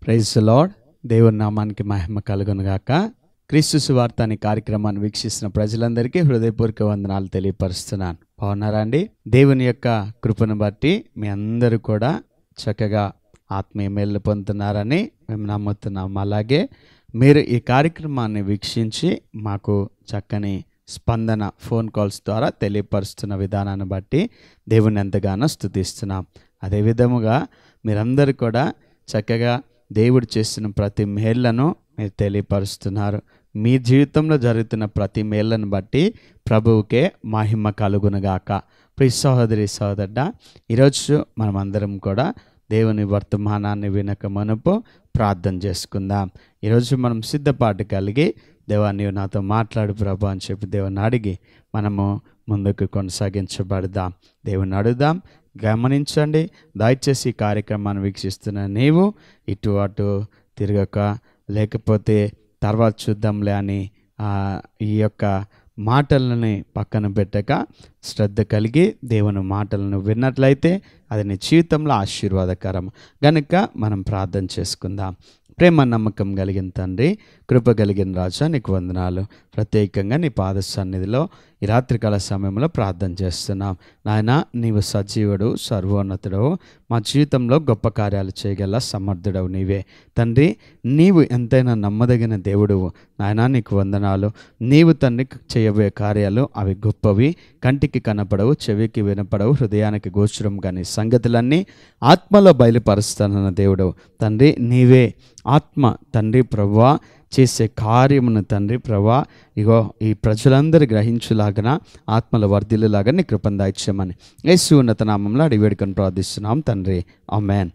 praise lord దేవుని నామానికి మహిమ కలుగునుగాక క్రీస్తు సువార్త అనే కార్యక్రమాన్ని వీక్షిస్తున్న ప్రజలందరికీ హృదయపూర్వక వందనాలు తెలియపరుస్తున్నాను బాగున్నారా అండి దేవుని యొక్క కృపను బట్టి మీ అందరూ కూడా చక్కగా ఆత్మీయ మేలు పొందుతున్నారని మేము నమ్ముతున్నాం అలాగే మీరు ఈ కార్యక్రమాన్ని వీక్షించి మాకు చక్కని స్పందన ఫోన్ కాల్స్ ద్వారా తెలియపరుస్తున్న విధానాన్ని బట్టి దేవుని ఎంతగానో స్తుతిస్తున్నాం అదే విధముగా మీరందరూ కూడా చక్కగా దేవుడు చేస్తున్న ప్రతి మేళ్లను మీరు తెలియపరుస్తున్నారు మీ జీవితంలో జరుగుతున్న ప్రతి మేళ్లను బట్టి ప్రభువుకే మహిమ కలుగునుగాక ప్రి సహోదరి సహోదరుడ ఈరోజు మనమందరం కూడా దేవుని వర్తమానాన్ని వినక మనపు ప్రార్థన చేసుకుందాం ఈరోజు మనం సిద్ధపాటు కలిగి దేవా నీవు నాతో మాట్లాడు ప్రభు అని చెప్పి దేవుని అడిగి మనము ముందుకు కొనసాగించబడదాం దేవుని అడుగుదాం గమనించండి దయచేసి ఈ కార్యక్రమాన్ని వీక్షిస్తున్న నీవు ఇటు అటు తిరగక లేకపోతే తర్వాత చూద్దాంలే అని ఆ, ఈ యొక్క మాటలని పక్కన పెట్టక శ్రద్ధ కలిగి దేవుని మాటలను విన్నట్లయితే అది నీ జీవితంలో ఆశీర్వాదకరం గనుక మనం ప్రార్థన చేసుకుందాం ప్రేమ నమ్మకం కలిగిన తండ్రి కృప కలిగిన రాజా నీకు వందనాలు ప్రత్యేకంగా నీ పాద సన్నిధిలో ఈ రాత్రికాల సమయంలో ప్రార్థన చేస్తున్నాం నాయన నీవు సజీవుడు సర్వోన్నతుడు మా జీవితంలో గొప్ప కార్యాలు చేయగల సమర్థుడవు నీవే తండ్రి నీవు ఎంతైనా నమ్మదగిన దేవుడువు నాయన నీకు వందనాలు నీవు తండ్రి చేయబోయే కార్యాలు అవి గొప్పవి కంటికి కనపడవు చెవికి వినపడవు హృదయానికి గోచరం కాని సంగతులన్నీ ఆత్మలో బయలుపరుస్తానన్న దేవుడు తండ్రి నీవే ఆత్మ తండ్రి ప్రభువా చేసే కార్యమును తండ్రి ప్రభా ఇగో ఈ ప్రజలందరూ గ్రహించులాగన ఆత్మల వర్ధిల్లులాగా నీ కృపను దాయిచ్చామని యేసు ఉన్నత నామంలో అడిగి వేడుకొని ప్రార్థిస్తున్నాం తండ్రి అమెన్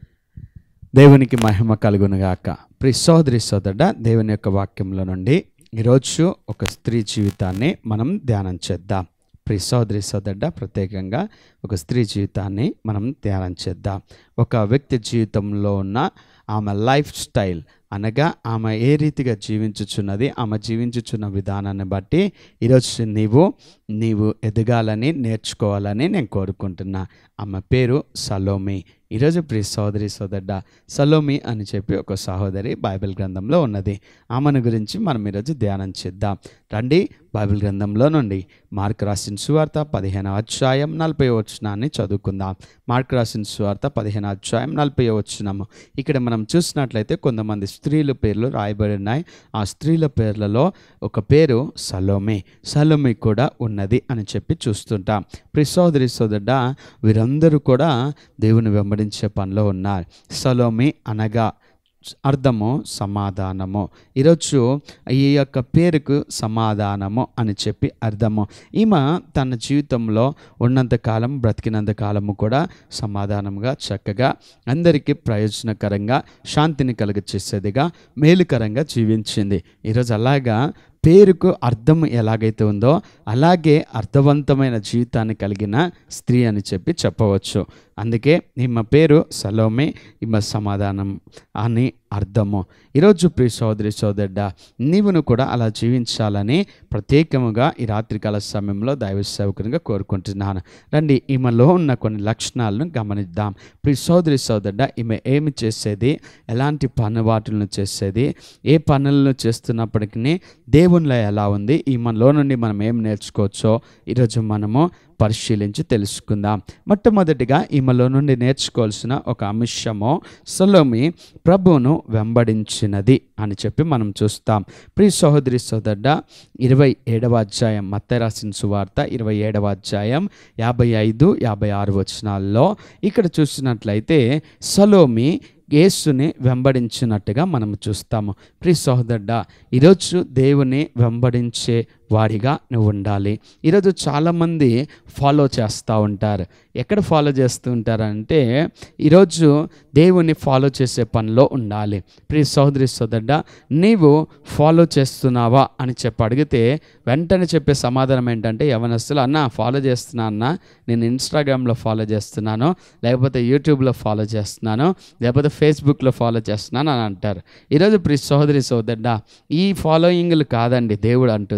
దేవునికి మహిమ కలుగునుగాక ప్రి సోదరి సోదరుడ దేవుని యొక్క వాక్యంలో నుండి ఈరోజు ఒక స్త్రీ జీవితాన్ని మనం ధ్యానం చేద్దాం ప్రి సోదరి సోదరుడ ప్రత్యేకంగా ఒక స్త్రీ జీవితాన్ని మనం ధ్యానం చేద్దాం ఒక వ్యక్తి జీవితంలో ఉన్న ఆమె లైఫ్ స్టైల్ అనగా ఆమె ఏ రీతిగా జీవించుచున్నది ఆమె జీవించుచున్న విధానాన్ని బట్టి ఈరోజు నీవు నీవు ఎదగాలని నేర్చుకోవాలని నేను కోరుకుంటున్నా ఆమె పేరు సలోమి ఈరోజు ప్రియ సోదరి సోదరుడ సలోమి అని చెప్పి ఒక సహోదరి బైబిల్ గ్రంథంలో ఉన్నది ఆమెను గురించి మనం ఈరోజు ధ్యానం చేద్దాం రండి బైబిల్ గ్రంథంలో నుండి మార్క్ రాసిన సువార్త పదిహేను అధ్యాయం నలభై వచనాన్ని చదువుకుందాం మార్క్ రాసిన సువార్త పదిహేను అధ్యాయం నలభై వచనము ఇక్కడ మనం చూసినట్లయితే కొంతమంది స్త్రీల పేర్లు రాయబడి ఉన్నాయి ఆ స్త్రీల పేర్లలో ఒక పేరు సలోమి సలోమి కూడా ఉన్నది అని చెప్పి చూస్తుంటాం ప్రి సోదరి సోదరుడ వీరందరూ కూడా దేవుని వెంబడించే పనిలో ఉన్నారు సలోమి అనగా అర్థము సమాధానము ఈరోజు ఈ యొక్క పేరుకు సమాధానము అని చెప్పి అర్థము ఈమె తన జీవితంలో ఉన్నంత కాలం బ్రతికినంత కాలము కూడా సమాధానంగా చక్కగా అందరికీ ప్రయోజనకరంగా శాంతిని కలుగచేసేదిగా మేలుకరంగా జీవించింది ఈరోజు అలాగా పేరుకు అర్థం ఎలాగైతే ఉందో అలాగే అర్థవంతమైన జీవితాన్ని కలిగిన స్త్రీ అని చెప్పి చెప్పవచ్చు అందుకే ఈమె పేరు సలోమే ఈమె సమాధానం అని అర్థము ఈరోజు ప్రియ సోదరి సోదరుడ నీవును కూడా అలా జీవించాలని ప్రత్యేకముగా ఈ రాత్రికాల సమయంలో దైవ సేవకునిగా కోరుకుంటున్నాను రండి ఈమెలో ఉన్న కొన్ని లక్షణాలను గమనిద్దాం ప్రియ సోదరి సోదరుడ ఈమె ఏమి చేసేది ఎలాంటి పనుబాటులను చేసేది ఏ పనులను చేస్తున్నప్పటికీ దేవునిలో ఎలా ఉంది ఈమెలో నుండి మనం ఏం నేర్చుకోవచ్చో ఈరోజు మనము పరిశీలించి తెలుసుకుందాం మొట్టమొదటిగా ఈమెలో నుండి నేర్చుకోవాల్సిన ఒక అంశము సొలోమి ప్రభువును వెంబడించినది అని చెప్పి మనం చూస్తాం ప్రియ సహోదరి సోదరుడ ఇరవై ఏడవ అధ్యాయం మత్తయి రాసిన సువార్త ఇరవై ఏడవ అధ్యాయం యాభై ఐదు యాభై ఆరు వచనాల్లో ఇక్కడ చూసినట్లయితే సలోమి యేసుని వెంబడించినట్టుగా మనం చూస్తాము ప్రియ సహోదరుడ ఈరోజు దేవుని వెంబడించే వాడిగా నువ్వు ఉండాలి ఈరోజు చాలామంది ఫాలో చేస్తూ ఉంటారు ఎక్కడ ఫాలో చేస్తూ ఉంటారంటే ఈరోజు దేవుని ఫాలో చేసే పనిలో ఉండాలి ప్రియ సహోదరి సోదరుడ నీవు ఫాలో చేస్తున్నావా అని చెప్పి అడిగితే వెంటనే చెప్పే సమాధానం ఏంటంటే యవనస్తులు అన్న ఫాలో చేస్తున్నా అన్న నేను ఇన్స్టాగ్రామ్లో ఫాలో చేస్తున్నాను లేకపోతే యూట్యూబ్లో ఫాలో చేస్తున్నాను లేకపోతే ఫేస్బుక్లో ఫాలో చేస్తున్నాను అని అంటారు ఈరోజు ప్రియ సహోదరి సోదరుడ ఈ ఫాలోయింగ్లు కాదండి దేవుడు అంటుంది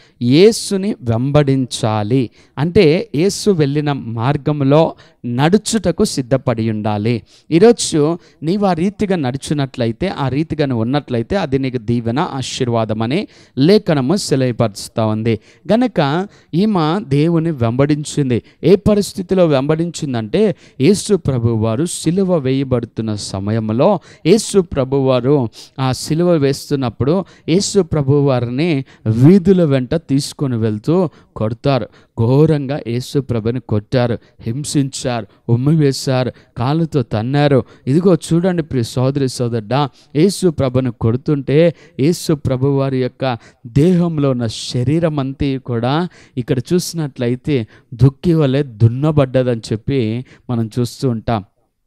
యేసుని వెంబడించాలి అంటే యేసు వెళ్ళిన మార్గంలో నడుచుటకు సిద్ధపడి ఉండాలి ఈరోజు నీవు ఆ రీతిగా నడుచున్నట్లయితే ఆ రీతిగా నువ్వు ఉన్నట్లయితే అది నీకు దీవెన ఆశీర్వాదం అని లేఖనము సెలవుపరుస్తూ ఉంది గనక ఈమె దేవుని వెంబడించింది ఏ పరిస్థితిలో వెంబడించిందంటే యేసు ప్రభు వారు సిలువ వేయబడుతున్న సమయంలో యేసు ప్రభు వారు ఆ సిలువ వేస్తున్నప్పుడు యేసు ప్రభు వారిని వీధుల వెంట తీసుకొని వెళ్తూ కొడతారు ఘోరంగా యేసు ప్రభుని కొట్టారు హింసించారు ఉమ్మి వేశారు కాళ్ళతో తన్నారు ఇదిగో చూడండి ప్రియ సోదరి సోదరుడా యేసు ప్రభును కొడుతుంటే యేసు ప్రభు వారి యొక్క దేహంలో ఉన్న శరీరం అంతా కూడా ఇక్కడ చూసినట్లయితే దుక్కి వలె దున్నబడ్డదని చెప్పి మనం చూస్తూ ఉంటాం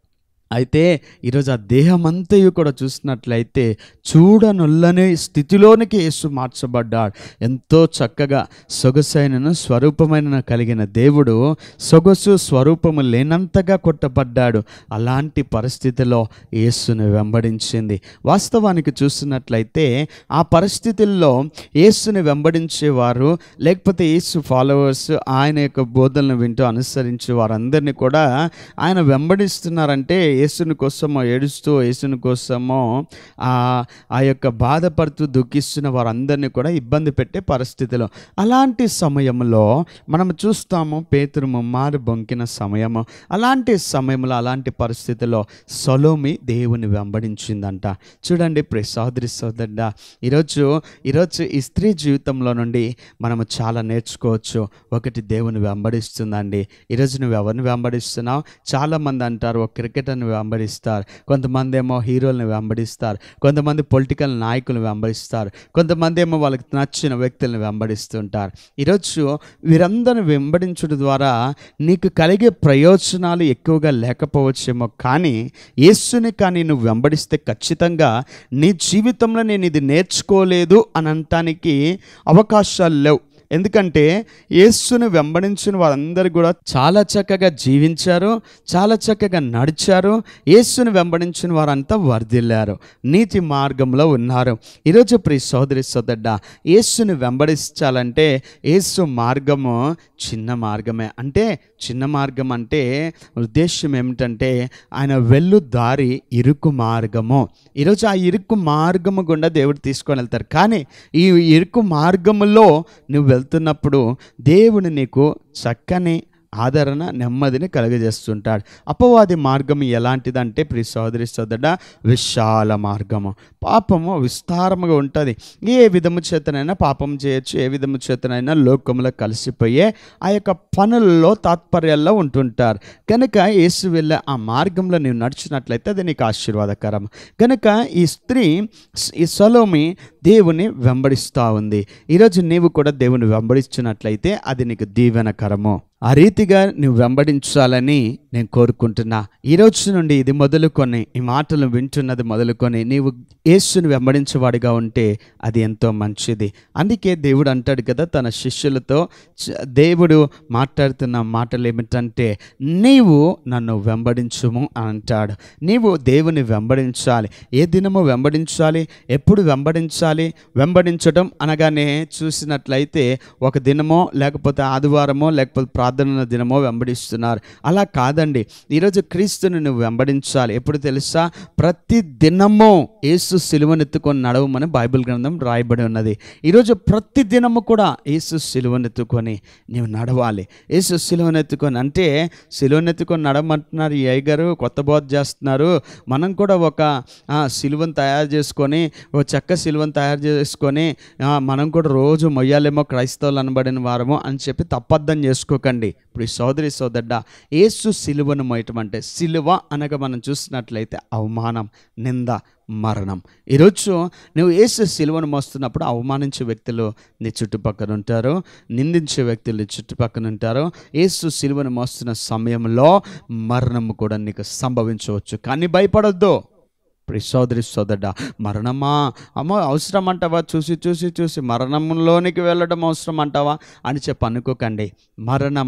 అయితే ఈరోజు ఆ దేహం అంతయు కూడా చూసినట్లయితే చూడనొల్లని స్థితిలోనికి యేసు మార్చబడ్డాడు ఎంతో చక్కగా సొగసైనను స్వరూపమైన కలిగిన దేవుడు సొగసు స్వరూపము లేనంతగా కొట్టబడ్డాడు అలాంటి పరిస్థితిలో యేసుని వెంబడించింది వాస్తవానికి చూసినట్లయితే ఆ పరిస్థితుల్లో యేసుని వెంబడించేవారు లేకపోతే యేసు ఫాలోవర్స్ ఆయన యొక్క బోధనలు వింటూ అనుసరించే వారందరినీ కూడా ఆయన వెంబడిస్తున్నారంటే యేసుని కోసమో ఏడుస్తూ యేసుని కోసమో ఆ ఆ యొక్క బాధపడుతూ దుఃఖిస్తున్న వారందరినీ కూడా ఇబ్బంది పెట్టే పరిస్థితిలో అలాంటి సమయంలో మనం చూస్తాము పేతురు ముమ్మారు బొంకిన సమయము అలాంటి సమయంలో అలాంటి పరిస్థితిలో సొలోమి దేవుని వెంబడించిందంట చూడండి ప్రే సోదరి సోదరుడా ఈరోజు ఈరోజు ఈ స్త్రీ జీవితంలో నుండి మనము చాలా నేర్చుకోవచ్చు ఒకటి దేవుని వెంబడిస్తుందండి ఈరోజు నువ్వు ఎవరిని వెంబడిస్తున్నావు చాలామంది అంటారు ఒక క్రికెటర్ని వెంబడిస్తారు కొంతమంది ఏమో హీరోల్ని వెంబడిస్తారు కొంతమంది పొలిటికల్ నాయకులను వెంబడిస్తారు కొంతమంది ఏమో వాళ్ళకి నచ్చిన వ్యక్తులను వెంబడిస్తుంటారు ఈరోజు వీరందరిని వెంబడించడం ద్వారా నీకు కలిగే ప్రయోజనాలు ఎక్కువగా లేకపోవచ్చేమో కానీ యేసుని కానీ నువ్వు వెంబడిస్తే ఖచ్చితంగా నీ జీవితంలో నేను ఇది నేర్చుకోలేదు అని అనటానికి అవకాశాలు లేవు ఎందుకంటే యేసుని వెంబడించిన వారందరూ కూడా చాలా చక్కగా జీవించారు చాలా చక్కగా నడిచారు యేసుని వెంబడించిన వారంతా వర్ధిల్లారు నీతి మార్గంలో ఉన్నారు ఈరోజు ప్రియ సోదరి సోదడ్డ యేసుని వెంబడించాలంటే యేసు మార్గము చిన్న మార్గమే అంటే చిన్న మార్గం అంటే ఉద్దేశం ఏమిటంటే ఆయన వెళ్ళు దారి ఇరుకు మార్గము ఈరోజు ఆ ఇరుకు మార్గము గుండా దేవుడు తీసుకొని వెళ్తారు కానీ ఈ ఇరుకు మార్గములో నువ్వు వెళ్తున్నప్పుడు దేవుడు నీకు చక్కని ఆదరణ నెమ్మదిని కలుగజేస్తుంటాడు అపవాది మార్గం ఎలాంటిదంటే ప్రి సోదరి సోదర విశాల మార్గము పాపము విస్తారముగా ఉంటుంది ఏ విధము చేతనైనా పాపం చేయొచ్చు ఏ విధము చేతనైనా లోకంలో కలిసిపోయే ఆ యొక్క పనులలో తాత్పర్యాల్లో ఉంటుంటారు కనుక యేసు వెళ్ళే ఆ మార్గంలో నీవు నడిచినట్లయితే అది నీకు ఆశీర్వాదకరం కనుక ఈ స్త్రీ ఈ సొలోమి దేవుని వెంబడిస్తూ ఉంది ఈరోజు నీవు కూడా దేవుని వెంబడిస్తున్నట్లయితే అది నీకు దీవెనకరము ఆ రీతిగా నువ్వు వెంబడించాలని నేను కోరుకుంటున్నా ఈ రోజు నుండి ఇది మొదలుకొని ఈ మాటలు వింటున్నది మొదలుకొని నీవు యేసుని వెంబడించేవాడిగా ఉంటే అది ఎంతో మంచిది అందుకే దేవుడు అంటాడు కదా తన శిష్యులతో చ- దేవుడు మాట్లాడుతున్న మాటలు ఏమిటంటే నీవు నన్ను వెంబడించుము అని అంటాడు నీవు దేవుని వెంబడించాలి ఏ దినము వెంబడించాలి ఎప్పుడు వెంబడించాలి వెంబడించడం అనగానే చూసినట్లయితే ఒక దినమో లేకపోతే ఆదివారమో లేకపోతే ప్రార్థన దినమో వెంబడిస్తున్నారు అలా కాదండి ఈరోజు క్రీస్తుని నువ్వు వెంబడించాలి ఎప్పుడు తెలుసా ప్రతి దినము యేసు సిలువనెత్తుకొని నడవమని బైబిల్ గ్రంథం రాయబడి ఉన్నది ఈరోజు ప్రతి దినము కూడా యేసు సిలువనెత్తుకొని నీవు నడవాలి యేసు సిలువనెత్తుకొని అంటే సిలువనెత్తుకొని నడవమంటున్నారు ఈ అయ్యగారు కొత్త బోధ చేస్తున్నారు మనం కూడా ఒక ఆ, సిలువను తయారు చేసుకొని ఒక చెక్క సిలువను తయారు చేసుకొని ఆ, మనం కూడా రోజు మొయ్యాలేమో క్రైస్తవులు అనబడిన వారము అని చెప్పి తప్పర్థం చేసుకోకండి ఇప్పుడు ఈ సోదరి సోదడ్డ ఏసు సిలువను మోయటం అంటే సిలువ అనగా మనం చూసినట్లయితే అవమానం నింద మరణం ఈరోజు నువ్వు ఏసు సిలువను మోస్తున్నప్పుడు అవమానించే వ్యక్తులు నీ చుట్టుపక్కల ఉంటారు నిందించే వ్యక్తులు నీ చుట్టుపక్కల ఉంటారు ఏసు సిలువను మోస్తున్న సమయంలో మరణము కూడా నీకు సంభవించవచ్చు కానీ భయపడొద్దు ప్రి సోదరి సోదడ మరణమా అమ్మ అవసరం అంటావా చూసి చూసి చూసి మరణంలోనికి వెళ్ళడం అవసరం అంటావా అని చెప్పి అనుకోకండి మరణము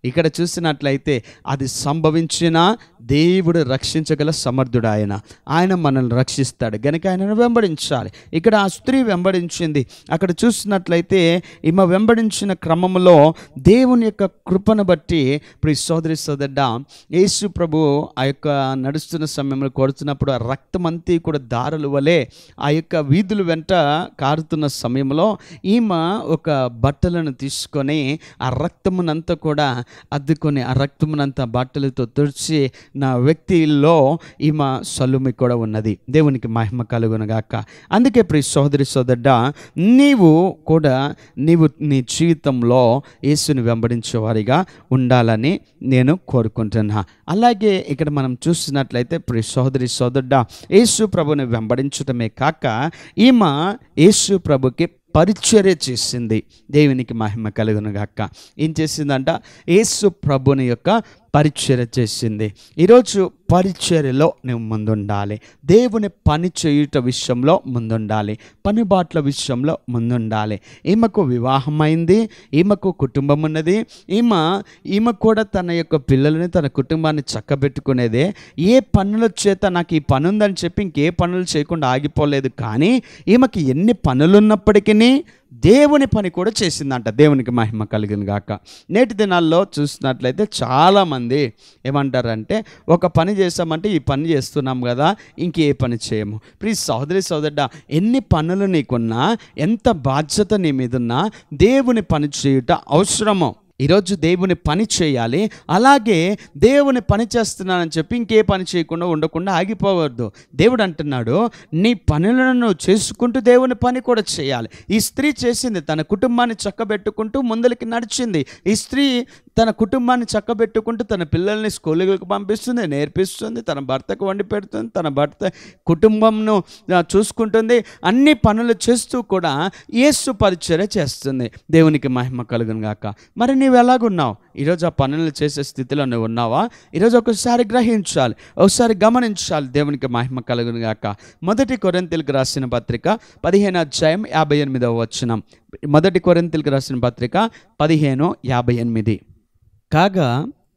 ఇక్కడ చూసినట్లయితే అది సంభవించిన దేవుడు రక్షించగల సమర్థుడు ఆయన ఆయన మనల్ని రక్షిస్తాడు గనుక ఆయనను వెంబడించాలి ఇక్కడ ఆ స్త్రీ వెంబడించింది అక్కడ చూసినట్లయితే ఈమె వెంబడించిన క్రమంలో దేవుని యొక్క కృపను బట్టి ఇప్పుడు సోదరి సోదరుడ యేసు ప్రభు ఆ యొక్క నడుస్తున్న సమయంలో కొడుతున్నప్పుడు ఆ రక్తమంతా కూడా దారుల వలె ఆ యొక్క వీధుల వెంట కారుతున్న సమయంలో ఈమె ఒక బట్టలను తీసుకొని ఆ రక్తమునంతా కూడా అద్దుకొని ఆ రక్తమునంతా బట్టలతో తుడిచి నా వ్యక్తిలో ఈమె సలుమి కూడా ఉన్నది దేవునికి మహిమ కలుగునగాక అందుకే ప్రియ సోదరి సోదరుడ నీవు కూడా నీవు నీ జీవితంలో యేసుని వెంబడించేవారిగా ఉండాలని నేను కోరుకుంటున్నా అలాగే ఇక్కడ మనం చూసినట్లయితే ప్రియ సోదరి సోదరుడ యేసు ప్రభుని వెంబడించటమే కాక ఈమె యేసు ప్రభుకి పరిచర్య చేసింది దేవునికి మహిమ కలుగును గాక ఏం చేసిందంట యేసు ప్రభుని యొక్క పరిచర్య చేసింది ఈరోజు పరిచర్యలో నువ్వు ముందుండాలి దేవుని పని చేయుట విషయంలో ముందుండాలి పనిబాట్ల విషయంలో ముందుండాలి ఈమెకు వివాహమైంది ఈమెకు కుటుంబం ఉన్నది ఈమె ఈమె కూడా తన యొక్క పిల్లల్ని తన కుటుంబాన్ని చక్కబెట్టుకునేదే ఏ పనుల చేత నాకు ఈ పని ఉందని చెప్పి ఇంకే పనులు చేయకుండా ఆగిపోలేదు కానీ ఈమెకి ఎన్ని పనులున్నప్పటికీ దేవుని పని కూడా చేసిందంట దేవునికి మహిమ కలిగిన గాక నేటి దినాల్లో చూసినట్లయితే చాలామంది ఏమంటారంటే ఒక పని చేస్తామంటే ఈ పని చేస్తున్నాం కదా ఇంకే పని చేయము ప్లీజ్ సోదరి సోదరుడ ఎన్ని పనులు నీకున్నా ఎంత బాధ్యత నీ మీదున్నా దేవుని పని చేయుట అవసరమో ఈరోజు దేవుని పని చేయాలి అలాగే దేవుని పని చేస్తున్నానని చెప్పి ఇంకే పని చేయకుండా ఉండకుండా ఆగిపోవద్దు దేవుడు అంటున్నాడు నీ పనులను నువ్వు చేసుకుంటూ దేవుని పని కూడా చేయాలి ఈ స్త్రీ చేసింది తన కుటుంబాన్ని చక్కబెట్టుకుంటూ ముందరికి నడిచింది ఈ స్త్రీ తన కుటుంబాన్ని చక్కబెట్టుకుంటూ తన పిల్లల్ని స్కూళ్ళకి పంపిస్తుంది నేర్పిస్తుంది తన భర్తకు వండి పెడుతుంది తన భర్త కుటుంబంను ఆ, చూసుకుంటుంది అన్ని పనులు చేస్తూ కూడా యేసు పరిచర్య చేస్తుంది దేవునికి మహిమ కలుగును గాక మరి నీవు ఎలాగున్నావు ఈరోజు ఆ పనులు చేసే స్థితిలో నువ్వు ఉన్నావా ఈరోజు ఒకసారి గ్రహించాలి ఒకసారి గమనించాలి దేవునికి మహిమ కలుగును గాక మొదటి కొరింతలకు రాసిన పత్రిక పదిహేను అధ్యాయం యాభై ఎనిమిదవ వచనం మొదటి కొరింతలకు రాసిన పత్రిక పదిహేను యాభై ఎనిమిది కాగా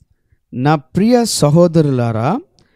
నా ప్రియ సహోదరులారా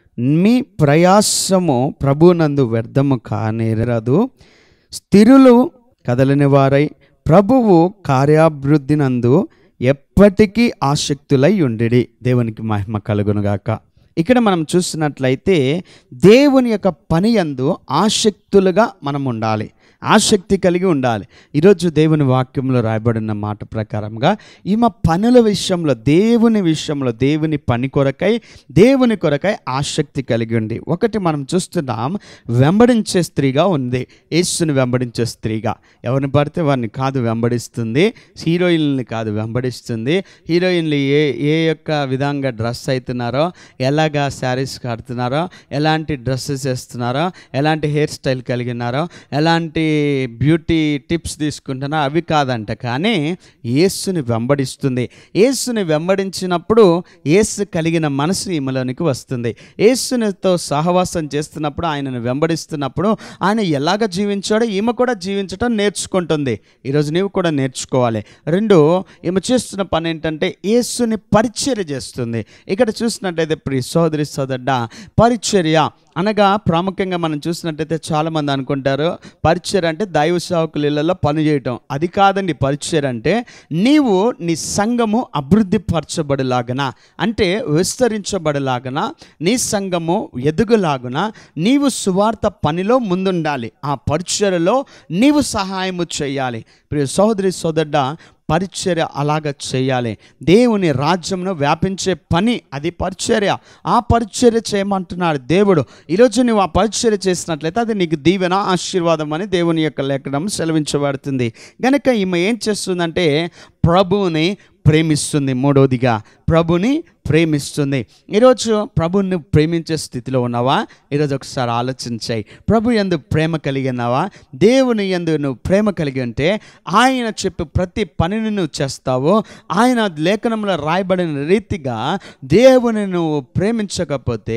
మీ ప్రయాసము ప్రభునందు వ్యర్థము కానేరదు స్థిరులు కదలని వారై ప్రభువు కార్యాభివృద్ధినందు ఎప్పటికీ ఆసక్తులై ఉండిడి దేవునికి మహిమ కలుగునుగాక ఇక్కడ మనం చూసినట్లయితే దేవుని యొక్క పని యందు ఆసక్తులుగా మనం ఉండాలి ఆసక్తి కలిగి ఉండాలి ఈరోజు దేవుని వాక్యంలో రాయబడిన మాట ప్రకారంగా ఈమె పనుల విషయంలో దేవుని విషయంలో దేవుని పని కొరకై దేవుని కొరకై ఆసక్తి కలిగి ఉంది ఒకటి మనం చూస్తున్నాం వెంబడించే స్త్రీగా ఉంది యేసుని వెంబడించే స్త్రీగా ఎవరిని పడితే వారిని కాదు వెంబడిస్తుంది హీరోయిన్లని కాదు వెంబడిస్తుంది హీరోయిన్లు ఏ ఏ యొక్క విధంగా డ్రెస్ అవుతున్నారో ఎలాగా శారీస్ కడుతున్నారో ఎలాంటి డ్రెస్సెస్ వేస్తున్నారో ఎలాంటి హెయిర్ స్టైల్ కలిగినారో ఎలాంటి బ్యూటీ టిప్స్ తీసుకుంటున్నారో అవి కాదంట కానీ యేసుని వెంబడిస్తుంది యేసుని వెంబడించినప్పుడు యేసు కలిగిన మనసు ఈమెలోనికి వస్తుంది యేసునితో సహవాసం చేస్తున్నప్పుడు ఆయనను వెంబడిస్తున్నప్పుడు ఆయన ఎలాగ జీవించాడో ఈమె కూడా జీవించడం నేర్చుకుంటుంది ఈరోజు నీవు కూడా నేర్చుకోవాలి రెండు ఈమె చేస్తున్న పని ఏంటంటే యేసుని పరిచర్య చేస్తుంది ఇక్కడ చూసినట్టయితే ప్రియ సోదరి సోదరుడ పరిచర్య అనగా ప్రాముఖ్యంగా మనం చూసినట్టయితే చాలామంది అనుకుంటారు పరిచర్య అంటే దైవ సేవకుల ఇళ్లలో పని చేయటం అది కాదండి పరిచర్య అంటే నీవు నీ సంఘము అభివృద్ధి పరచబడేలాగన అంటే విస్తరించబడేలాగన నీ సంఘము ఎదుగులాగున నీవు సువార్త పనిలో ముందుండాలి ఆ పరిచర్యలో నీవు సహాయము చేయాలి ప్రియ సోదరి సోదరుడ పరిచర్య అలాగ చేయాలి దేవుని రాజ్యంను వ్యాపించే పని అది పరిచర్య ఆ పరిచర్య చేయమంటున్నాడు దేవుడు ఈరోజు నువ్వు ఆ పరిచర్య చేసినట్లయితే అది నీకు దీవెన ఆశీర్వాదం అని దేవుని యొక్క లేఖనం సెలవించబడుతుంది గనుక ఈమె ఏం చేస్తుందంటే ప్రభువుని ప్రేమిస్తుంది మూడవదిగా ప్రభుని ప్రేమిస్తుంది ఈరోజు ప్రభుని ప్రేమించే స్థితిలో ఉన్నావా ఈరోజు ఒకసారి ఆలోచించాయి ప్రభు ఎందు ప్రేమ కలిగి ఉన్నావా దేవుని ఎందు నువ్వు ప్రేమ కలిగి ఉంటే ఆయన చెప్పే ప్రతి పనిని నువ్వు చేస్తావు ఆయన లేఖనంలో రాయబడిన రీతిగా దేవుని నువ్వు ప్రేమించకపోతే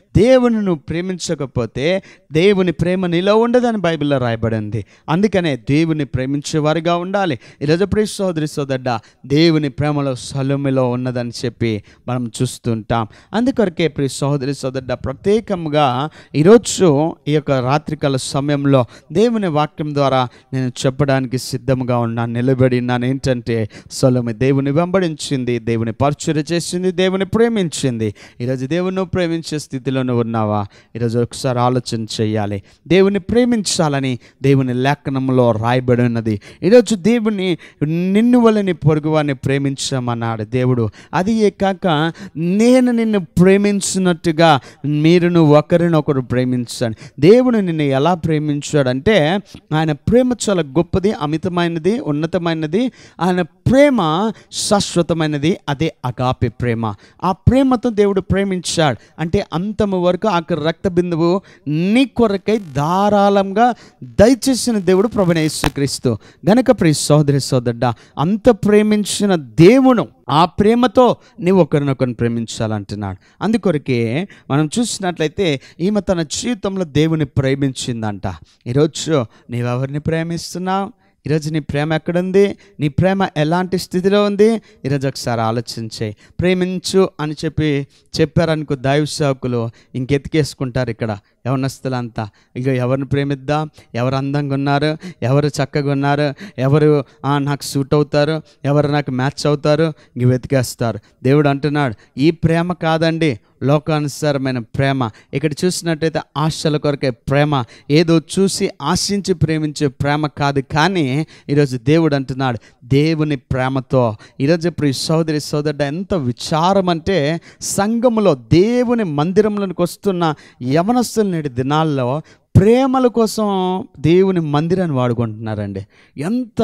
దేవుని నువ్వు ప్రేమించకపోతే దేవుని ప్రేమ నీలో ఉండదని బైబిల్లో రాయబడింది అందుకనే దేవుని ప్రేమించేవారుగా ఉండాలి ఈరోజు ప్రియ సోదరి సోదడ్డ దేవుని ప్రేమలో సలుమిలో ఉన్నదని చెప్పి మనం చూస్తుంటాం అందుకొరకే ప్రియ సోదరి సోదడ్డ ప్రత్యేకంగా ఈరోజు ఈ యొక్క రాత్రికాల సమయంలో దేవుని వాక్యం ద్వారా నేను చెప్పడానికి సిద్ధంగా ఉన్నాను నిలబడి ఉన్నాను ఏంటంటే సొలమి దేవుని వెంబడించింది దేవుని పరిచయం చేసింది దేవుని ప్రేమించింది ఈరోజు దేవుని నువ్వు ప్రేమించే స్థితిలో నువ్వు ఉన్నావా ఈరోజు ఒకసారి ఆలోచన చేయాలి దేవుని ప్రేమించాలని దేవుని లేఖనంలో రాయబడి ఉన్నది ఈరోజు దేవుని నిన్ను వలని పొరుగువాన్ని ప్రేమించమన్నాడు దేవుడు అది కాక నేను నిన్ను ప్రేమించినట్టుగా మీరును ఒకరినొకరు ప్రేమించండి దేవుడు నిన్ను ఎలా ప్రేమించాడంటే ఆయన ప్రేమ చాలా గొప్పది అమితమైనది ఉన్నతమైనది ఆయన ప్రేమ శాశ్వతమైనది అదే అగాపి ప్రేమ ఆ ప్రేమతో దేవుడు ప్రేమించాడు అంటే అంతము వరకు ఆఖరి రక్త బిందువు నీ కొరకై ధారాళంగా దయచేసిన దేవుడు ప్రభుని యేసుక్రీస్తు గనక ప్రియ సోదరి సోదరుడ అంత ప్రేమించిన దేవుడు ఆ ప్రేమతో నీవు ఒకరినొకరిని ప్రేమించాలంటున్నాడు అందుకొరకే మనం చూసినట్లయితే ఈమె తన జీవితంలో దేవుని ప్రేమించిందంట ఈరోజు నీవెవరిని ప్రేమిస్తున్నావు ఈరోజు నీ ప్రేమ ఎక్కడుంది నీ ప్రేమ ఎలాంటి స్థితిలో ఉంది ఈరోజు ఒకసారి ఆలోచించే ప్రేమించు అని చెప్పి చెప్పారనుకో దైవ సేవకులు ఇంకెతికేసుకుంటారు ఇక్కడ యవనస్తులంతా ఇక ఎవరిని ప్రేమిద్దాం ఎవరు అందంగా ఉన్నారు ఎవరు చక్కగా ఉన్నారు ఎవరు "ఆ, నాకు సూట్ అవుతారు ఎవరు నాకు మ్యాచ్ అవుతారు ఇంక వెతికేస్తారు దేవుడు అంటున్నాడు ఈ ప్రేమ కాదండి లోకానుసారమైన ప్రేమ ఇక్కడ చూసినట్టయితే ఆశల కొరకే ప్రేమ ఏదో చూసి ఆశించి ప్రేమించే ప్రేమ కాదు కానీ ఈరోజు దేవుడు అంటున్నాడు దేవుని ప్రేమతో ఈరోజు ఇప్పుడు ఈ సోదరి సోదరుడు ఎంత విచారం అంటే సంఘములో దేవుని మందిరంలోనికి వస్తున్న యవనస్తుల నేటి దినాల్లో ప్రేమల కోసం దేవుని మందిరాన్ని వాడుకుంటున్నారండి ఎంత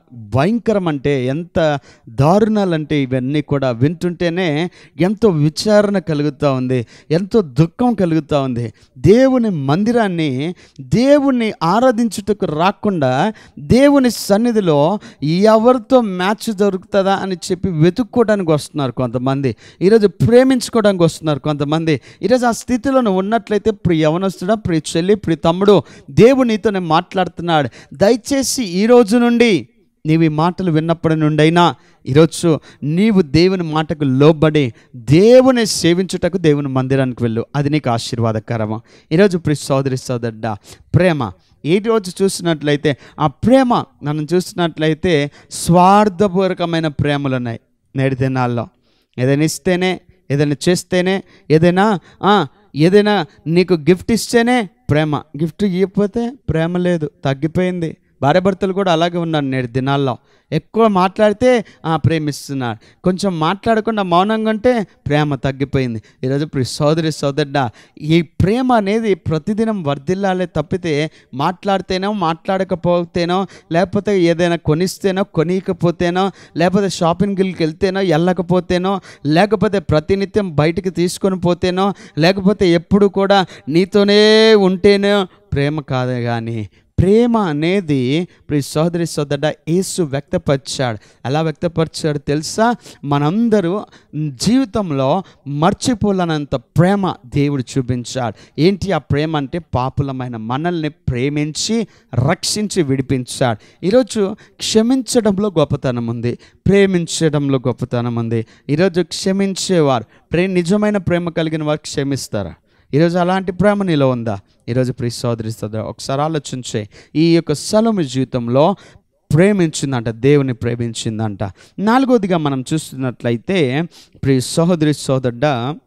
భయంకరం అంటే ఎంత దారుణాలంటే ఇవన్నీ కూడా వింటుంటేనే ఎంతో విచారణ కలుగుతూ ఉంది ఎంతో దుఃఖం కలుగుతూ ఉంది దేవుని మందిరాన్ని దేవుణ్ణి ఆరాధించుటకు రాకుండా దేవుని సన్నిధిలో ఎవరితో మ్యాచ్ దొరుకుతుందా అని చెప్పి వెతుక్కోవడానికి వస్తున్నారు కొంతమంది ఈరోజు ప్రేమించుకోవడానికి వస్తున్నారు కొంతమంది ఈరోజు ఆ స్థితిలో నువ్వు ఉన్నట్లయితే ప్రియ యవనస్తుడా ప్రియ చెల్లి ప్రియ తమ్ముడు దేవుడు నీతోనే మాట్లాడుతున్నాడు దయచేసి ఈ రోజు నుండి నీవు ఈ మాటలు విన్నప్పటి నుండైనా ఈరోజు నీవు దేవుని మాటకు లోబడి దేవుని సేవించుటకు దేవుని మందిరానికి వెళ్ళు అది నీకు ఆశీర్వాదకరమా ఈరోజు ప్రి సోదరి సోదరుడ ప్రేమ ఈ రోజు చూసినట్లయితే ఆ ప్రేమ మనం చూసినట్లయితే స్వార్థపూర్వకమైన ప్రేమలు ఉన్నాయి నేటి దినాల్లో ఏదైనా ఇస్తేనే ఏదైనా చేస్తేనే ఏదైనా ఆ, ఏదైనా నీకు గిఫ్ట్ ఇస్తేనే ప్రేమ గిఫ్ట్ ఇవ్వకపోతే ప్రేమ లేదు తగ్గిపోయింది భార్యాభర్తలు కూడా అలాగే ఉన్నారు నేటి దినాల్లో ఎక్కువ మాట్లాడితే ఆ ప్రేమిస్తున్నారు కొంచెం మాట్లాడకుండా మౌనంగా ఉంటే ప్రేమ తగ్గిపోయింది ఈరోజు ఇప్పుడు సోదరి సోదరుడ ఈ ప్రేమ అనేది ప్రతిదినం వర్ధిల్లాలే తప్పితే మాట్లాడితేనో మాట్లాడకపోతేనో లేకపోతే ఏదైనా కొనిస్తేనో కొనియకపోతేనో లేకపోతే షాపింగ్కి వెళ్తేనో వెళ్ళకపోతేనో లేకపోతే ప్రతినిత్యం బయటికి తీసుకొని పోతేనో లేకపోతే ఎప్పుడు కూడా నీతోనే ఉంటేనో ప్రేమ కాదు కానీ ప్రేమ అనేది ప్రి సోదరి సోదరుడ యేసు వ్యక్తపరిచాడు ఎలా వ్యక్తపరిచాడు తెలుసా మనందరూ జీవితంలో మర్చిపోలేనంత ప్రేమ దేవుడు చూపించాడు ఏంటి ఆ ప్రేమ అంటే పాపులమైన మనల్ని ప్రేమించి రక్షించి విడిపించాడు ఈరోజు క్షమించడంలో గొప్పతనం ఉంది ప్రేమించడంలో గొప్పతనం ఉంది ఈరోజు క్షమించేవారు ప్రే నిజమైన ప్రేమ కలిగిన వారు క్షమిస్తారా ఈరోజు అలాంటి ప్రేమ నీలో ఉందా ఈరోజు ప్రియ సోదరి సోదరు ఒకసారి ఆలోచించే ఈ యొక్క సలము జీవితంలో ప్రేమించిందంట దేవుని ప్రేమించిందంట నాలుగోదిగా మనం చూస్తున్నట్లయితే ప్రియ సహోదరి సోదరుడ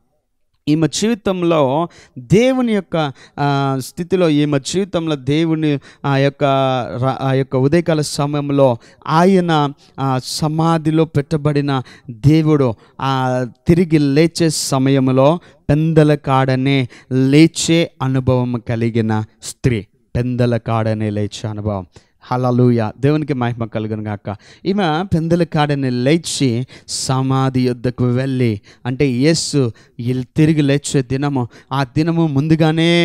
ఈమె జీవితంలో దేవుని యొక్క ఆ, స్థితిలో ఈమె జీవితంలో దేవుని ఆ యొక్క ర- ఆ యొక్క ఉదయకాల సమయంలో ఆయన ఆ, సమాధిలో పెట్టబడిన దేవుడు ఆ తిరిగి లేచే సమయంలో పెందల కాడనే లేచే అనుభవం కలిగిన స్త్రీ పెందల కాడనే లేచే అనుభవం హలలుయ దేవునికి మహిమ కలుగును గాక ఈమె పెందల కాడని లేచి సమాధి యొద్దకు వెళ్ళి అంటే యేసు ఇల్ తిరిగి లేచే దినము ఆ దినము ముందుగానే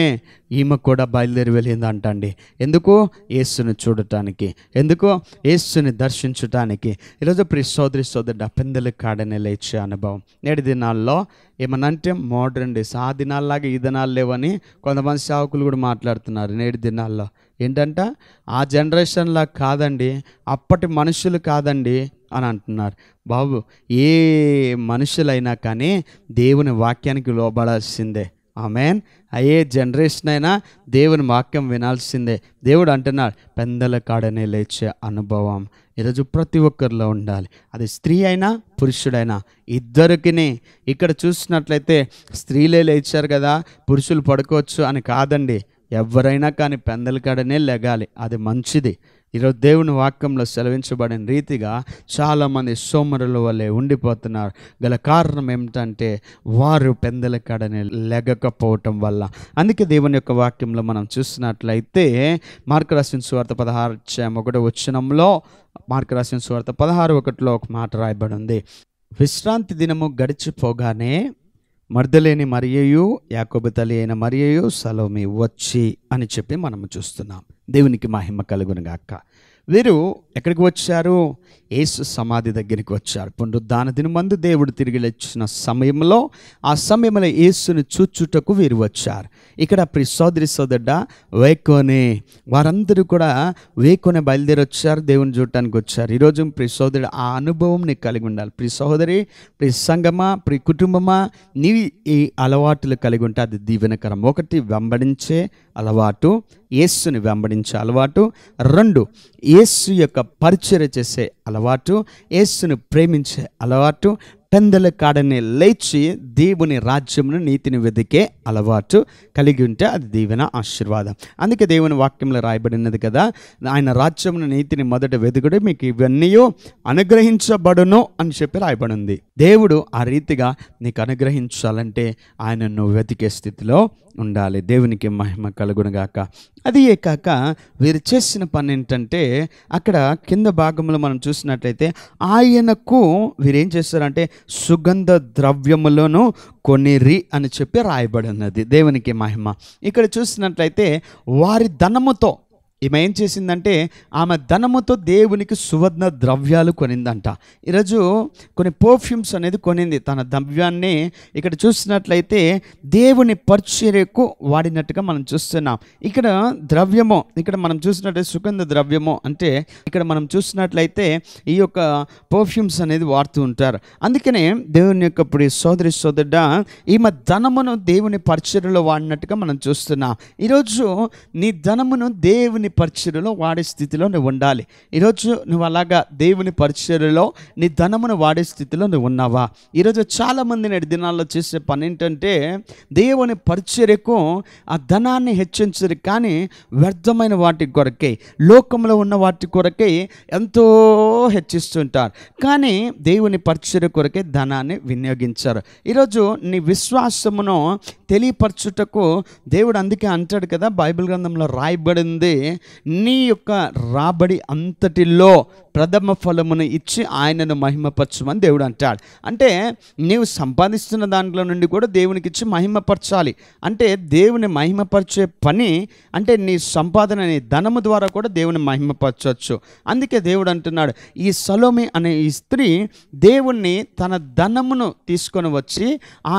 ఈమె కూడా బయలుదేరి వెళ్ళింది అంటండి ఎందుకు యేసుని చూడటానికి ఎందుకు యేసుని దర్శించటానికి ఈరోజు ప్రి సోదరి సోదరుడు పెందల కాడనే లేచే అనుభవం నేటి దినాల్లో ఏమనంటే మోడర్న్ డేస్ ఆ దినాల్లాగా ఈ దినాలు లేవని కొంతమంది సేవకులు కూడా మాట్లాడుతున్నారు నేటి దినాల్లో ఏంటంట ఆ జనరేషన్లా కాదండి అప్పటి మనుషులు కాదండి అని అంటున్నారు బాబు ఏ మనుషులైనా కానీ దేవుని వాక్యానికి లోబడాల్సిందే ఆమెన్ అయ్యే జనరేషన్ అయినా దేవుని వాక్యం వినాల్సిందే దేవుడు అంటున్నాడు పెందల కాడనే లేచే అనుభవం ఈరోజు ప్రతి ఒక్కరిలో ఉండాలి అది స్త్రీ అయినా పురుషుడైనా ఇద్దరికిని ఇక్కడ చూసినట్లయితే స్త్రీలే లేచారు కదా పురుషులు పడుకోవచ్చు అని కాదండి ఎవరైనా కానీ పెందల కాడనే లెగాలి అది మంచిది ఈరోజు దేవుని వాక్యంలో సెలవించబడిన రీతిగా చాలామంది సోమరుల వల్లే ఉండిపోతున్నారు గల కారణం ఏమిటంటే వారు పెందల కాడనే లెగకపోవటం వల్ల అందుకే దేవుని యొక్క వాక్యంలో మనం చూసినట్లయితే మార్కు రాసిన సువార్త పదహారు అధ్యాయం ఒకటో వచ్చినంలో మార్కు రాసిన సువార్త పదహారు ఒకటిలో ఒక మాట రాయబడి ఉంది విశ్రాంతి దినము గడిచిపోగానే మర్దలేని మరియయు యాకోబు తల్లి అయిన మరియయు సలోమి వచ్చి అని చెప్పి మనం చూస్తున్నాం దేవునికి మహిమ కలుగును గాక వీరు ఎక్కడికి వచ్చారు యేసు సమాధి దగ్గరికి వచ్చారు పునరుద్ధాన దినమందు దేవుడు తిరిగి వచ్చిన సమయంలో ఆ సమయంలో యేసుని చూచుటకు వీరు వచ్చారు ఇక్కడ ప్రి సోదరి సోదరుడ వేకోనే వారందరూ కూడా వేకోనే బయలుదేరి వచ్చారు దేవుని చూడటానికి వచ్చారు ఈరోజు ప్రి సోదరుడు ఆ అనుభవం నీకు కలిగి ఉండాలి ప్రి సహోదరి ప్రి సంగమా ప్రి కుటుంబమా నీవి ఈ అలవాటులు కలిగి ఉంటే అది దీవెనకరం ఒకటి వెంబడించే అలవాటు యేస్సుని వెంబడించే అలవాటు రెండు యేస్సు యొక్క పరిచర్య చేసే అలవాటు యేస్సుని ప్రేమించే అలవాటు పెందల కాడని లేచి దేవుని రాజ్యమును నీతిని వెతికే అలవాటు కలిగి ఉంటే అది దీవెన ఆశీర్వాదం అందుకే దేవుని వాక్యంలో రాయబడినది కదా ఆయన రాజ్యమును నీతిని మొదట వెతుకుడు మీకు ఇవన్నీ అనుగ్రహించబడును అని చెప్పి రాయబడింది దేవుడు ఆ రీతిగా నీకు అనుగ్రహించాలంటే ఆయన నువ్వు వెతికే స్థితిలో ఉండాలి దేవునికి మహిమ కలుగునుగాక అది ఏ కాక వీరు చేసిన పని ఏంటంటే అక్కడ కింద భాగంలో మనం చూసినట్లయితే ఆయనకు వీరేం చేస్తారంటే సుగంధ ద్రవ్యములను కొనిరి అని చెప్పి రాయబడి ఉన్నది దేవునికి మహిమ ఇక్కడ చూసినట్లయితే వారి ధనముతో ఈమె ఏం చేసిందంటే ఆమె ధనముతో దేవునికి సువర్ణ ద్రవ్యాలు కొనిందంట ఈరోజు కొన్ని పర్ఫ్యూమ్స్ అనేది కొనింది తన ద్రవ్యాన్ని ఇక్కడ చూసినట్లయితే దేవుని పరిచర్యకు వాడినట్టుగా మనం చూస్తున్నాం ఇక్కడ ద్రవ్యము ఇక్కడ మనం చూసినట్లయితే సుగంధ ద్రవ్యము అంటే ఇక్కడ మనం చూసినట్లయితే ఈ యొక్క పర్ఫ్యూమ్స్ అనేది వాడుతూ ఉంటారు అందుకనే దేవుని యొక్క ఇప్పుడు సోదరి సోదరుడ ఈమె ధనమును దేవుని పరిచర్యలో వాడినట్టుగా మనం చూస్తున్నాం ఈరోజు నీ ధనమును దేవుని పరిచర్యలో వాడే స్థితిలో నువ్వు ఉండాలి ఈరోజు నువ్వు అలాగా దేవుని పరిచర్యలో నీ ధనమును వాడే స్థితిలో నువ్వు ఉన్నావా ఈరోజు చాలామంది నేటి దినాల్లో చేసే పని ఏంటంటే దేవుని పరిచర్యకు ఆ ధనాన్ని హెచ్చించరు కానీ వ్యర్థమైన వాటి కొరకే లోకంలో ఉన్న వాటి కొరకే ఎంతో హెచ్చిస్తుంటారు కానీ దేవుని పరిచర్య కొరకే ధనాన్ని వినియోగించారు ఈరోజు నీ విశ్వాసమును తెలియపరచుటకు దేవుడు అందుకే అంటాడు కదా బైబిల్ గ్రంథంలో రాయబడింది నీ యొక్క రాబడి అంతటిలో ప్రథమ ఫలమును ఇచ్చి ఆయనను మహిమపరచమని దేవుడు అంటాడు అంటే నీవు సంపాదిస్తున్న దాంట్లో నుండి కూడా దేవునికి ఇచ్చి మహిమపరచాలి అంటే దేవుని మహిమపరిచే పని అంటే నీ సంపాదన నీ ధనము ద్వారా కూడా దేవుని మహిమపరచవచ్చు అందుకే దేవుడు అంటున్నాడు ఈ సలోమి అనే ఈ స్త్రీ దేవుణ్ణి తన ధనమును తీసుకొని వచ్చి ఆ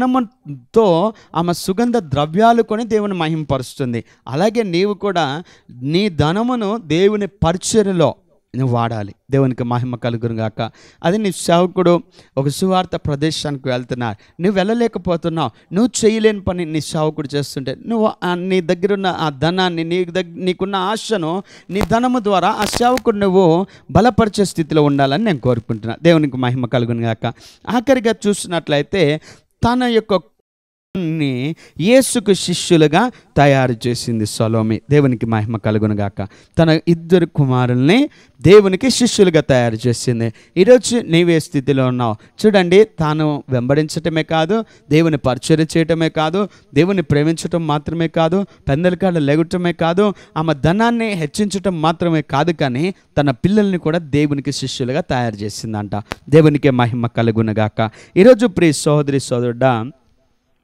ధనముతో ఆమె సుగంధ ద్రవ్యాలు కొని దేవుని మహిమపరుస్తుంది అలాగే నీవు కూడా నీ ధనమును దేవుని పరిచర్యలో నువ్వు వాడాలి దేవునికి మహిమ కలుగును గాక అది నీ సేవకుడు ఒక సువార్త ప్రదేశానికి వెళ్తున్నారు నువ్వు వెళ్ళలేకపోతున్నావు నువ్వు చేయలేని పని నీ సేవకుడు చేస్తుంటే నువ్వు ఆ నీ దగ్గర ఉన్న ఆ ధనాన్ని నీ దగ్గర నీకున్న ఆశను నీ ధనము ద్వారా ఆ సేవకుడు నువ్వు బలపరిచే స్థితిలో ఉండాలని నేను కోరుకుంటున్నా దేవునికి మహిమ కలుగును గాక ఆఖరిగా చూసినట్లయితే తన యొక్క ని యేసుకు శిష్యులుగా తయారు చేసింది సొలోమి దేవునికి మహిమ కలుగునుగాక తన ఇద్దరు కుమారుల్ని దేవునికి శిష్యులుగా తయారు చేసింది ఈరోజు నీవే స్థితిలో ఉన్నావు చూడండి తాను వెంబడించటమే కాదు దేవుని పరిచర్య చేయటమే కాదు దేవుని ప్రేమించటం మాత్రమే కాదు పెందలకాడ లెగటమే కాదు ఆమె ధనాన్ని హెచ్చించటం మాత్రమే కాదు కానీ తన పిల్లల్ని కూడా దేవునికి శిష్యులుగా తయారు చేసిందంట దేవునికి మహిమ కలుగునగాక ఈరోజు ప్రియ సోదరి సోదరుడా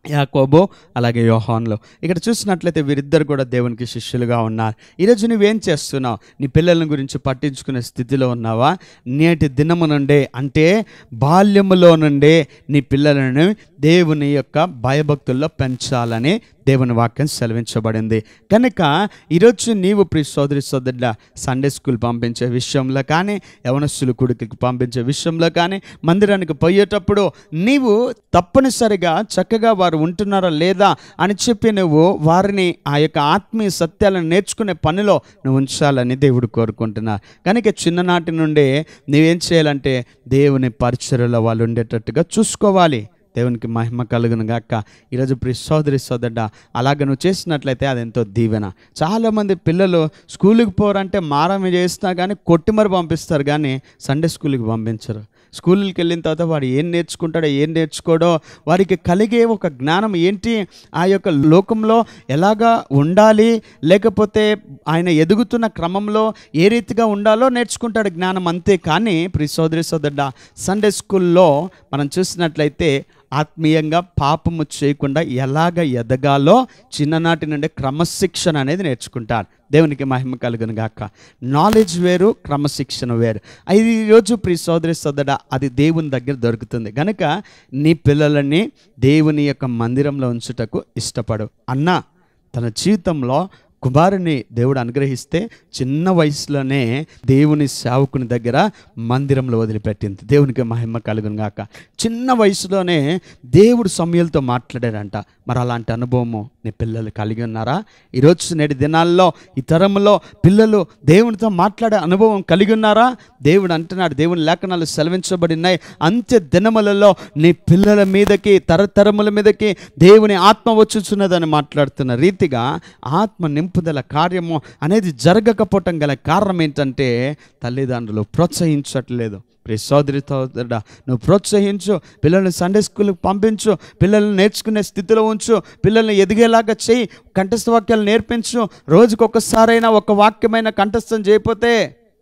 యాకోబో అలాగే యోహాన్లో ఇక్కడ చూసినట్లయితే వీరిద్దరు కూడా దేవునికి శిష్యులుగా ఉన్నారు ఈరోజు నువ్వేం చేస్తున్నావు నీ పిల్లల గురించి పట్టించుకునే స్థితిలో ఉన్నావా నేటి దినము నుండే అంటే బాల్యములో నుండే నీ పిల్లలను దేవుని యొక్క భయభక్తుల్లో పెంచాలని దేవుని వాక్యం సెలవించబడింది కనుక ఈరోజు నీవు ప్రి సోదరి సోదరుల సండే స్కూల్ పంపించే విషయంలో కానీ యవనస్తులు కొడుకుకి పంపించే విషయంలో కానీ మందిరానికి పోయేటప్పుడు నీవు తప్పనిసరిగా చక్కగా వారు ఉంటున్నారా లేదా అని చెప్పి నువ్వు వారిని ఆ యొక్క ఆత్మీయ సత్యాలను నేర్చుకునే పనిలో నువ్వు ఉంచాలని దేవుడు కోరుకుంటున్నారు కనుక చిన్ననాటి నుండే నువ్వేం చేయాలంటే దేవుని పరిచయలో వాళ్ళు ఉండేటట్టుగా చూసుకోవాలి దేవునికి మహిమ కలుగును గాక ఈరోజు ప్రి సోదరి సోదరుడ అలాగ నువ్వు చేసినట్లయితే అది ఎంతో దీవెన చాలామంది పిల్లలు స్కూల్కి పోరంటే మారం చేసినా కానీ కొట్టి మరి పంపిస్తారు కానీ సండే స్కూల్కి పంపించరు స్కూల్కి వెళ్ళిన తర్వాత వాడు ఏం నేర్చుకుంటాడో ఏం నేర్చుకోడో వారికి కలిగే ఒక జ్ఞానం ఏంటి ఆ యొక్క లోకంలో ఎలాగా ఉండాలి లేకపోతే ఆయన ఎదుగుతున్న క్రమంలో ఏ రీతిగా ఉండాలో నేర్చుకుంటాడు జ్ఞానం అంతే కానీ ప్రి సోదరి సోదరుడ సండే స్కూల్లో మనం చూసినట్లయితే ఆత్మీయంగా పాపము చేయకుండా ఎలాగ ఎదగాలో చిన్ననాటి నుండి క్రమశిక్షణ అనేది నేర్చుకుంటారు దేవునికి మహిమ కలుగును గాక నాలెడ్జ్ వేరు క్రమశిక్షణ వేరు అది ఈరోజు ప్రి సోదరి సోదర అది దేవుని దగ్గర దొరుకుతుంది కనుక నీ పిల్లలని దేవుని యొక్క మందిరంలో ఉంచుటకు ఇష్టపడు అన్న తన జీవితంలో కుమారుని దేవుడు అనుగ్రహిస్తే చిన్న వయసులోనే దేవుని సేవకుని దగ్గర మందిరంలో వదిలిపెట్టింది దేవునికి మహిమ కలుగును గాక చిన్న వయసులోనే దేవుడు సమయాలతో మాట్లాడాడంట మరి అలాంటి అనుభవము నీ పిల్లలు కలిగి ఉన్నారా ఈరోజు నేటి దినాల్లో ఈ తరంలో పిల్లలు దేవునితో మాట్లాడే అనుభవం కలిగి ఉన్నారా దేవుడు అంటున్నాడు దేవుని లేఖనాలు సెలవించబడినాయి అంత్య దినములలో నీ పిల్లల మీదకి తరతరముల మీదకి దేవుని ఆత్మ వచ్చుచున్నదని మాట్లాడుతున్న రీతిగా ఆత్మ నింపుదల కార్యము అనేది జరగకపోవటం గల కారణం ఏంటంటే తల్లిదండ్రులు ప్రోత్సహించట్లేదు ప్రియ సోదరి సోదరుడా నువ్వు ప్రోత్సహించు పిల్లల్ని సండే స్కూల్కి పంపించు పిల్లల్ని నేర్చుకునే స్థితిలో ఉంచు పిల్లల్ని ఎదిగేలాగా చేయి కంఠస్థ వాక్యాలు నేర్పించు రోజుకి ఒక్కసారైనా ఒక వాక్యమైన కంఠస్థం చేయకపోతే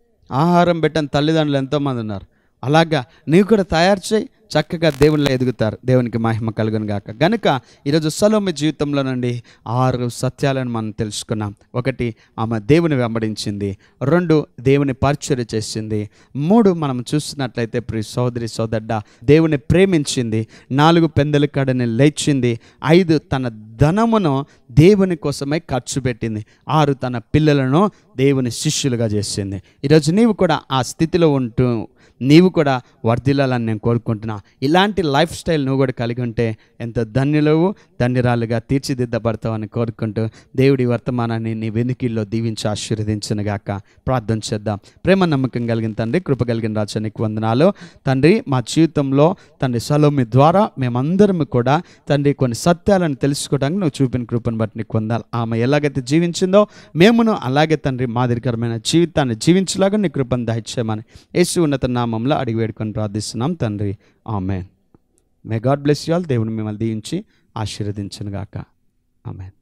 ఆహారం పెట్టని తల్లిదండ్రులు ఎంతోమంది ఉన్నారు అలాగా నీవు కూడా తయారు చేయి చక్కగా దేవుళ్ళ ఎదుగుతారు దేవునికి మహిమ కలుగును గాక గనుక ఈరోజు సలోమి జీవితంలో నుండి ఆరు సత్యాలను మనం తెలుసుకున్నాం ఒకటి ఆమె దేవుని వెంబడించింది రెండు దేవుని పరిచర్య చేసింది మూడు మనం చూస్తున్నట్లయితే ప్రి సోదరి సోదడ్డ దేవుని ప్రేమించింది నాలుగు పెందల కడని లేచింది ఐదు తన ధనమును దేవుని కోసమై ఖర్చు పెట్టింది ఆరు తన పిల్లలను దేవుని శిష్యులుగా చేసింది ఈరోజు నీవు కూడా ఆ స్థితిలో ఉంటూ నీవు కూడా వర్ధిల్లాలని నేను కోరుకుంటున్నా ఇలాంటి లైఫ్ స్టైల్ నువ్వు కూడా కలిగి ఉంటే ఎంత ధన్యులవు ధన్యురాలుగా తీర్చిదిద్దబడతావని కోరుకుంటూ దేవుడి వర్తమానాన్ని నీ వెనుకల్లో దీవించి ఆశీర్వదించనుగాక ప్రార్థన చేద్దాం ప్రేమ నమ్మకం కలిగిన తండ్రి కృప కలిగిన రాజా నీకు వందనాలు తండ్రి మా జీవితంలో తండ్రి సలోమి ద్వారా మేమందరం కూడా తండ్రి కొన్ని సత్యాలను తెలుసుకోవడానికి నువ్వు చూపిన కృపను బట్టి నీకు వందాలి ఆమె ఎలాగైతే జీవించిందో మేమును అలాగే తండ్రి మాదిరికరమైన జీవితాన్ని జీవించలాగా నీ కృపను దయచేయమని యేసు ఉన్నత నామంలో అడిగి వేడుకొని ప్రార్థిస్తున్నాం తండ్రి ఆమె may God bless you all దేవుని మిమ్మల్ని దీవించి ఆశీర్వదించను గాక ఆమెన్